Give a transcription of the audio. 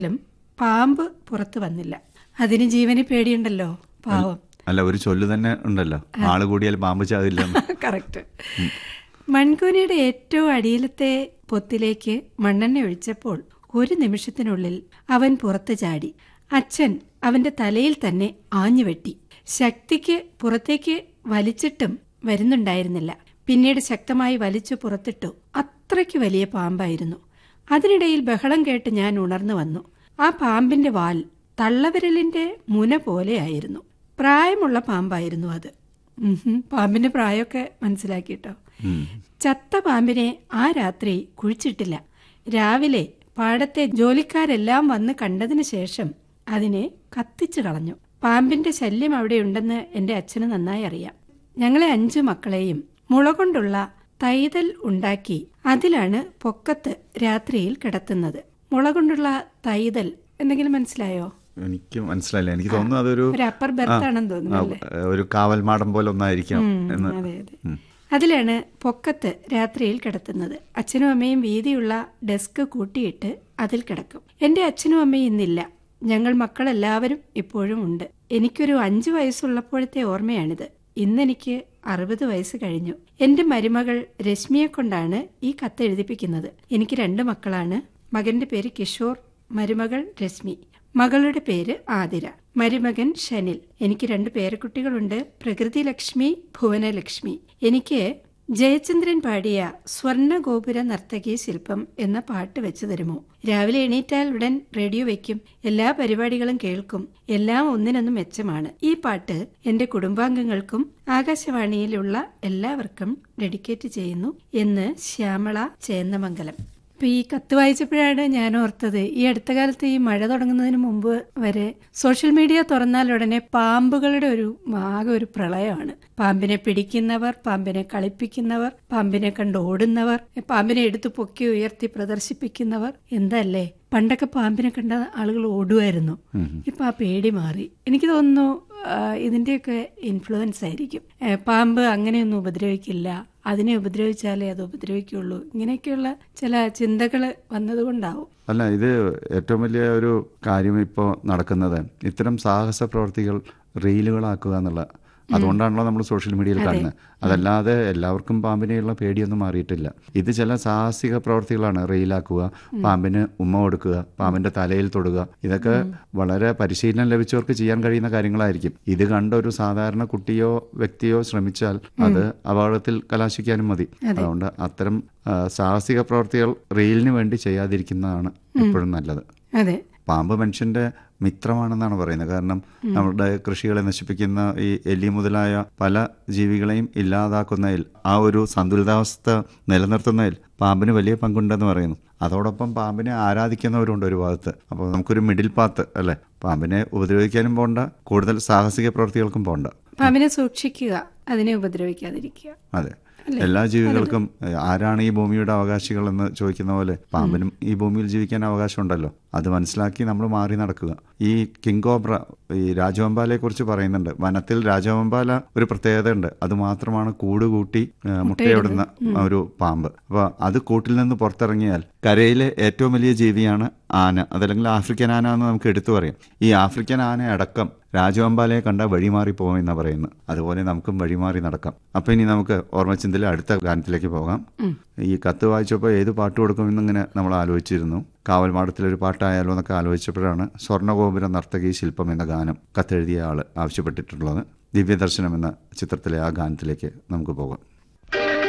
ലും പാമ്പ് പുറത്തു വന്നില്ല അതിന് ജീവന് പേടിയുണ്ടല്ലോ പാവം അല്ല ഒരു ചൊല്ല് തന്നെ ഉണ്ടല്ലോ ആള് കൂടിയാൽ പാമ്പ് ചാവില്ലെന്ന് കറക്റ്റ് മൺകൂനയുടെ ഏറ്റവും അടിയിലത്തെ പൊത്തിലേക്ക് മണ്ണെണ്ണ ഒഴിച്ചപ്പോൾ ഒരു നിമിഷത്തിനുള്ളിൽ അവൻ പുറത്തു ചാടി അച്ഛൻ അവന്റെ തലയിൽ തന്നെ ആഞ്ഞുവെട്ടി ശക്തിക്ക് പുറത്തേക്ക് വലിച്ചിട്ടും വരുന്നുണ്ടായിരുന്നില്ല പിന്നീട് ശക്തമായി വലിച്ചു പുറത്തിട്ടു അത്രയ്ക്ക് വലിയ പാമ്പായിരുന്നു അതിനിടയിൽ ബഹളം കേട്ട് ഞാൻ ഉണർന്നു വന്നു ആ പാമ്പിന്റെ വാൽ തള്ളവിരലിന്റെ മുന പോലെയായിരുന്നു പ്രായമുള്ള പാമ്പായിരുന്നു അത് ഉഹും, പാമ്പിന്റെ പ്രായമൊക്കെ മനസ്സിലാക്കിട്ടോ ഉം. ചത്ത പാമ്പിനെ ആ രാത്രി കുഴിച്ചിട്ടില്ല രാവിലെ പാടത്തെ ജോലിക്കാരെല്ലാം വന്ന് കണ്ടതിന് ശേഷം അതിനെ കത്തിച്ചു കളഞ്ഞു പാമ്പിന്റെ ശല്യം അവിടെയുണ്ടെന്ന് എന്റെ അച്ഛന് നന്നായി അറിയാം ഞങ്ങളെ അഞ്ചു മക്കളെയും മുള കൊണ്ടുള്ള തൈതൽ ഉണ്ടാക്കി അതിലാണ് പൊക്കത്ത് രാത്രിയിൽ കിടത്തുന്നത് മുള കൊണ്ടുള്ള തൈതൽ എന്തെങ്കിലും മനസ്സിലായോ എനിക്ക് മനസ്സിലായില്ല എനിക്ക് തോന്നുന്നു അതൊരു ഒരു അപ്പർ ബെർത്ത് ആണെന്ന് തോന്നുന്നു ആ, അല്ലേ ഒരു കാവൽമാടം പോലെ ഒന്നായിരിക്കാം ഉം, എന്ന് അതെ അതെ അതിലാണ് പൊക്കത്ത് രാത്രിയിൽ കിടത്തുന്നത് അച്ഛനും അമ്മയും വീതിയുള്ള ഡെസ്ക് കൂട്ടിയിട്ട് അതിൽ കിടക്കും എന്റെ അച്ഛനും അമ്മയും ഇന്നില്ല ഞങ്ങൾ മക്കളെല്ലാവരും ഇപ്പോഴും ഉണ്ട് എനിക്കൊരു അഞ്ചു വയസ്സുള്ളപ്പോഴത്തെ ഓർമ്മയാണിത് ഇന്നെനിക്ക് അറുപത് വയസ്സ് കഴിഞ്ഞു എന്റെ മരുമകൾ രശ്മിയെ കൊണ്ടാണ് ഈ കത്ത് എഴുതിപ്പിക്കുന്നത് എനിക്ക് രണ്ട് മക്കളാണ് മകന്റെ പേര് കിഷോർ മരുമകൾ രശ്മി മകളുടെ പേര് ആതിര മരുമകൻ ഷനിൽ എനിക്ക് രണ്ട് പേരക്കുട്ടികളുണ്ട് പ്രകൃതി ലക്ഷ്മി ഭുവനലക്ഷ്മി എനിക്ക് ജയചന്ദ്രൻ പാടിയ സ്വർണ്ണഗോപുര നർത്തകി ശില്പം എന്ന പാട്ട് വെച്ചു തരുമോ രാവിലെ എണീറ്റാൽ ഉടൻ റേഡിയോ വെക്കും എല്ലാ പരിപാടികളും കേൾക്കും എല്ലാം ഒന്നിനൊന്നും മെച്ചമാണ് ഈ പാട്ട് എന്റെ കുടുംബാംഗങ്ങൾക്കും ആകാശവാണിയിലുള്ള എല്ലാവർക്കും ഡെഡിക്കേറ്റ് ചെയ്യുന്നു എന്ന് ശ്യാമള ചേന്നമംഗലം അപ്പൊ ഈ കത്ത് വായിച്ചപ്പോഴാണ് ഞാൻ ഓർത്തത് ഈ അടുത്ത കാലത്ത് ഈ മഴ തുടങ്ങുന്നതിന് മുമ്പ് വരെ സോഷ്യൽ മീഡിയ തുറന്നാൽ ഉടനെ പാമ്പുകളുടെ ഒരു ആകെ ഒരു പ്രളയമാണ് പാമ്പിനെ പിടിക്കുന്നവർ പാമ്പിനെ കളിപ്പിക്കുന്നവർ പാമ്പിനെ കണ്ട് ഓടുന്നവർ പാമ്പിനെ എടുത്തു പൊക്കി ഉയർത്തി പ്രദർശിപ്പിക്കുന്നവർ എന്തല്ലേ പണ്ടൊക്കെ പാമ്പിനെ കണ്ട ആളുകൾ ഓടുമായിരുന്നു ഇപ്പൊ ആ പേടി മാറി എനിക്ക് തോന്നുന്നു ആ, ഇതിന്റെയൊക്കെ ഇൻഫ്ലുവൻസ് ആയിരിക്കും ഏ, പാമ്പ് അങ്ങനെയൊന്നും ഉപദ്രവിക്കില്ല അതിനെ ഉപദ്രവിച്ചാലേ അത് ഉപദ്രവിക്കുള്ളൂ ഇങ്ങനെയൊക്കെയുള്ള ചില ചിന്തകൾ വന്നതുകൊണ്ടാവും അല്ല ഇത് ഏറ്റവും വലിയ ഒരു കാര്യം ഇപ്പോൾ നടക്കുന്നത് ഇത്തരം സാഹസ പ്രവർത്തികൾ റീലുകളാക്കുക എന്നുള്ള അതുകൊണ്ടാണല്ലോ നമ്മൾ സോഷ്യൽ മീഡിയയിൽ കാണുന്നത് അതല്ലാതെ എല്ലാവർക്കും പാമ്പിനെയുള്ള പേടിയൊന്നും മാറിയിട്ടില്ല ഇത് ചില സാഹസിക പ്രവർത്തികളാണ് റീലാക്കുക പാമ്പിന് ഉമ്മ കൊടുക്കുക പാമ്പിന്റെ തലയിൽ തൊടുക ഇതൊക്കെ വളരെ പരിശീലനം ലഭിച്ചവർക്ക് ചെയ്യാൻ കഴിയുന്ന കാര്യങ്ങളായിരിക്കും ഇത് കണ്ട ഒരു സാധാരണ കുട്ടിയോ വ്യക്തിയോ ശ്രമിച്ചാൽ അത് അപകടത്തിൽ കലാശിക്കാനും മതി അതുകൊണ്ട് അത്തരം ആ, സാഹസിക പ്രവർത്തികൾ റീലിന് വേണ്ടി ചെയ്യാതിരിക്കുന്നതാണ് എപ്പോഴും നല്ലത് അതെ പാമ്പ് മനുഷ്യന്റെ മിത്രമാണെന്നാണ് പറയുന്നത് കാരണം നമ്മുടെ കൃഷികളെ നശിപ്പിക്കുന്ന ഈ എലി മുതലായ പല ജീവികളെയും ഇല്ലാതാക്കുന്നതിൽ ആ ഒരു സന്തുലിതാവസ്ഥ നിലനിർത്തുന്നതിൽ പാമ്പിന് വലിയ പങ്കുണ്ടെന്ന് പറയുന്നു അതോടൊപ്പം പാമ്പിനെ ആരാധിക്കുന്നവരുണ്ട് ഒരു ഭാഗത്ത് അപ്പോൾ നമുക്കൊരു മിഡിൽ പാത്ത് അല്ലേ പാമ്പിനെ ഉപദ്രവിക്കാനും പോണ്ട കൂടുതൽ സാഹസിക പ്രവർത്തികൾക്കും പോണ്ട പാമ്പിനെ സൂക്ഷിക്കുക അതിനെ ഉപദ്രവിക്കാതിരിക്കുക അതെ എല്ലാ ജീവികൾക്കും ഏഹ്, ആരാണ് ഈ ഭൂമിയുടെ അവകാശികൾ എന്ന് ചോദിക്കുന്ന പോലെ പാമ്പിനും ഈ ഭൂമിയിൽ ജീവിക്കാൻ അവകാശമുണ്ടല്ലോ അത് മനസ്സിലാക്കി നമ്മൾ മാറി നടക്കുക ഈ കിങ് കോബ്ര ഈ രാജവമ്പാലയെ കുറിച്ച് പറയുന്നുണ്ട് വനത്തിൽ രാജവമ്പാല ഒരു പ്രത്യേകത ഉണ്ട് അത് മാത്രമാണ് കൂട് കൂട്ടി ഏഹ്, മുട്ടയിടുന്ന ഒരു പാമ്പ് അപ്പൊ അത് കൂട്ടിൽ നിന്ന് പുറത്തിറങ്ങിയാൽ കരയിലെ ഏറ്റവും വലിയ ജീവിയാണ് ആന അതല്ലെങ്കിൽ ആഫ്രിക്കൻ ആന എന്ന് നമുക്ക് എടുത്തു പറയാം ഈ ആഫ്രിക്കൻ ആന അടക്കം രാജവമ്പാലയെ കണ്ട വഴിമാറി പോകുമെന്നാണ് പറയുന്നത് അതുപോലെ നമുക്കും വഴിമാറി നടക്കാം അപ്പൊ ഇനി നമുക്ക് ഓർമ്മച്ചിന്തയിലെ അടുത്ത ഗാനത്തിലേക്ക് പോകാം ഈ കത്ത് വായിച്ചപ്പോൾ ഏത് പാട്ട് കൊടുക്കുമെന്നിങ്ങനെ നമ്മൾ ആലോചിച്ചിരുന്നു കാവൽമാടത്തിലെ ഒരു പാട്ടായാലോ എന്നൊക്കെ ആലോചിച്ചപ്പോഴാണ് സ്വർണ്ണഗോപുര നർത്തകി ശില്പം എന്ന ഗാനം കത്തെഴുതിയ ആള് ആവശ്യപ്പെട്ടിട്ടുള്ളത് ദിവ്യദർശനം എന്ന ചിത്രത്തിലെ ആ ഗാനത്തിലേക്ക് നമുക്ക് പോകാം